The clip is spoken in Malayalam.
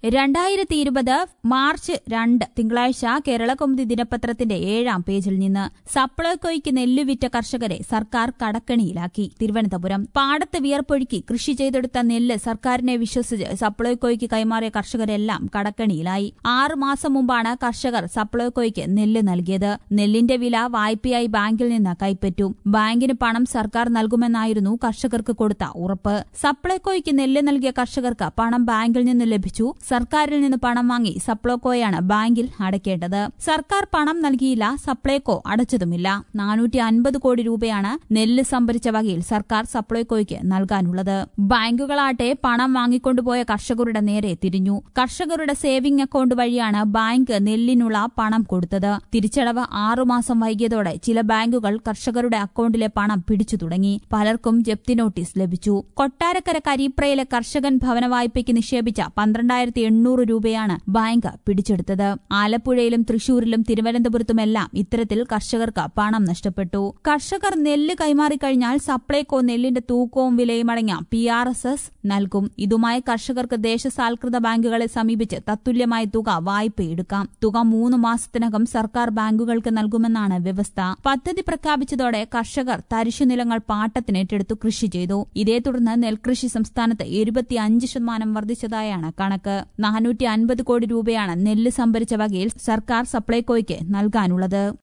രണ്ടായിരത്തി ഇരുപത് മാർച്ച് രണ്ട് തിങ്കളാഴ്ച കേരളകൗമുദി ദിനപത്രത്തിന്റെ ഏഴാം പേജിൽ നിന്ന് സപ്ലൈകോയ്ക്ക് നെല്ല് വിറ്റ കർഷകരെ സർക്കാർ കടക്കണിയിലാക്കി തിരുവനന്തപുരം പാടത്ത് വിയർപ്പൊഴുക്കി കൃഷി ചെയ്തെടുത്ത നെല്ല് സർക്കാരിനെ വിശ്വസിച്ച് സപ്ലൈകോയ്ക്ക് കൈമാറിയ കർഷകരെല്ലാം കടക്കണിയിലായി ആറു മാസം മുമ്പാണ് കർഷകർ സപ്ലൈകോയ്ക്ക് നെല്ല് നൽകിയത് നെല്ലിന്റെ വില വായ്പയായി ബാങ്കിൽ നിന്ന് കൈപ്പറ്റും ബാങ്കിന് പണം സർക്കാർ നൽകുമെന്നായിരുന്നു കർഷകർക്ക് കൊടുത്ത ഉറപ്പ് സപ്ലൈകോയ്ക്ക് നെല്ല് നൽകിയ കർഷകർക്ക് പണം ബാങ്കിൽ നിന്ന് ലഭിച്ചു സർക്കാരിൽ നിന്ന് പണം വാങ്ങി സപ്ലൈകോയാണ് ബാങ്കിൽ അടയ്ക്കേണ്ടത് സർക്കാർ പണം നൽകിയില്ല സപ്ലൈകോ അടച്ചതുമില്ല നാനൂറ്റി അൻപത് കോടി രൂപയാണ് നെല്ല് സംഭരിച്ച വകയിൽ സർക്കാർ സപ്ലൈകോയ്ക്ക് നൽകാനുള്ളത് ബാങ്കുകളാട്ടെ പണം വാങ്ങിക്കൊണ്ടുപോയ കർഷകരുടെ നേരെ തിരിഞ്ഞു കർഷകരുടെ സേവിംഗ് അക്കൌണ്ട് വഴിയാണ് ബാങ്ക് നെല്ലിനുള്ള പണം കൊടുത്തത് തിരിച്ചടവ് ആറുമാസം വൈകിയതോടെ ചില ബാങ്കുകൾ കർഷകരുടെ അക്കൌണ്ടിലെ പണം പിടിച്ചു തുടങ്ങി പലർക്കും ജപ്തി നോട്ടീസ് ലഭിച്ചു കൊട്ടാരക്കര കരീപ്രയിലെ കർഷകൻ ഭവന വായ്പയ്ക്ക് നിക്ഷേപിച്ച പന്ത്രണ്ടായിരത്തി എണ്ണൂറ് രൂപയാണ് ബാങ്ക് പിടിച്ചെടുത്തത് ആലപ്പുഴയിലും തൃശൂരിലും തിരുവനന്തപുരത്തുമെല്ലാം ഇത്തരത്തിൽ കർഷകർക്ക് പണം നഷ്ടപ്പെട്ടു കർഷകർ നെല്ല് കൈമാറിക്കഴിഞ്ഞാൽ സപ്ലൈകോ നെല്ലിന്റെ തൂക്കവും വിലയും അടങ്ങിയ പി ആർ എസ് എസ് നൽകും ഇതുമായി കർഷകർക്ക് ദേശസാൽകൃത ബാങ്കുകളെ സമീപിച്ച് തത്തുല്യമായ തുക വായ്പയെടുക്കാം തുക മൂന്ന് മാസത്തിനകം സർക്കാർ ബാങ്കുകൾക്ക് നൽകുമെന്നാണ് വ്യവസ്ഥ പദ്ധതി പ്രഖ്യാപിച്ചതോടെ കർഷകർ തരിശുനിലങ്ങൾ പാട്ടത്തിനേറ്റെടുത്തു കൃഷി ചെയ്തു ഇതേ തുടർന്ന് നെൽകൃഷി സംസ്ഥാനത്ത് ഇരുപത്തിയഞ്ച് ശതമാനം വർദ്ധിച്ചതായാണ് കണക്ക് നാനൂറ്റി അൻപത് കോടി രൂപയാണ് നെല്ല് സംഭരിച്ച വകയിൽ സർക്കാർ സപ്ലൈകോയ്ക്ക് നൽകാനുള്ളത്